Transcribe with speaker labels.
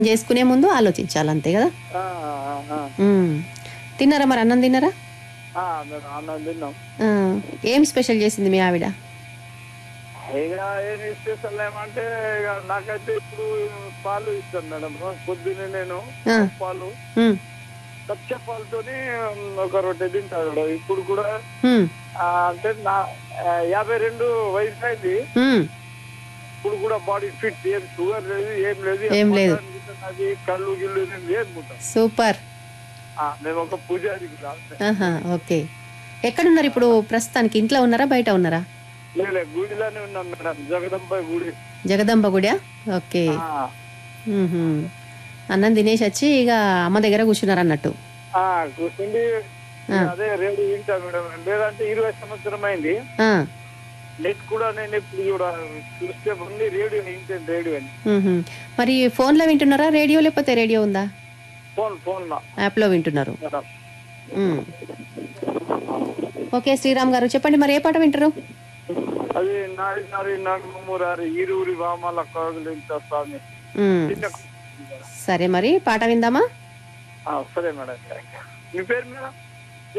Speaker 1: చేసుకునే ముందు ఆలోచించాలి అంతే కదా
Speaker 2: ఆ, ఆ, ఆ.
Speaker 1: ఉమ్. తిన్నారా మరి అన్నం తిన్నారా
Speaker 2: ఆ, మేము అన్నం తిన్నాం
Speaker 1: ఆ, ఏం స్పెషల్ చేసింది మీ ఆవిడ
Speaker 2: ఇక ఏం స్పెషల్ ఏమంటే ఇక నాకైతే ఇప్పుడు పాలు ఇస్తాను మేడం పొద్దున్నే నేను
Speaker 1: ఆ.
Speaker 2: పాలు
Speaker 1: ఉమ్,
Speaker 2: కచ్చ పాలతోని ఒక రొట్టె తింటాడు ఇప్పుడు కూడా
Speaker 1: ఉమ్,
Speaker 2: ఆ, అంటే నా ఆ, యాభై రెండు వయసు అయింది
Speaker 1: ఉమ్.
Speaker 2: ఇప్పుడు కూడా బాడీ ఫిట్ ఏం షుగర్ లేదు ఏం లేదు
Speaker 1: ఏం లేదు.
Speaker 2: అది కళ్ళు గిల్లు ఏం లేదు ముట్ట.
Speaker 1: సూపర్
Speaker 2: ఆ, మేము ఒక పూజారి కూడా.
Speaker 1: ఆహా ఓకే ఎక్కడున్నారు ఇప్పుడు ప్రస్తుతానికి ఇంట్లో ఉన్నారా బయట ఉన్నారా
Speaker 2: లేదు గుడిలోనే ఉన్నాం మేడం జగదంబ గుడి
Speaker 1: జగదంబ గుడియా ఓకే
Speaker 2: ఆ,
Speaker 1: ఉహుం. అన్నం తినేసి వచ్చి ఇక అమ్మ దగ్గర కూర్చున్నారు అన్నట్టు
Speaker 2: ఆ, కూర్చుండి అదే రేడియో వింటా మేడం లేదంటే ఇరవై సంవత్సరం అయింది
Speaker 1: ఆ,
Speaker 2: నెట్ కూడా నేను ఇప్పుడు కూడా చూస్తే ఉంది రేడియో వింటాను రేడియో అని
Speaker 1: ఉహుం. మరి ఫోన్లో వింటున్నారా రేడియో లేకపోతే రేడియో ఉందా
Speaker 2: ఫోన్ ఫోన్ లో
Speaker 1: యాప్లో వింటున్నారు
Speaker 2: మేడం
Speaker 1: ఉమ్. ఓకే శ్రీరామ్ గారు చెప్పండి మరి ఏ పాట వింటారు
Speaker 2: అది నారి నారి నడుమూరారి ఈరూరి వామాల కోగలింత స్వామి
Speaker 1: ఉమ్.
Speaker 2: చిన్న
Speaker 1: సరే మరి పాట విందామా
Speaker 2: ఆ, సరే మేడం థ్యాంక్ యూ మీ పేరు మేడం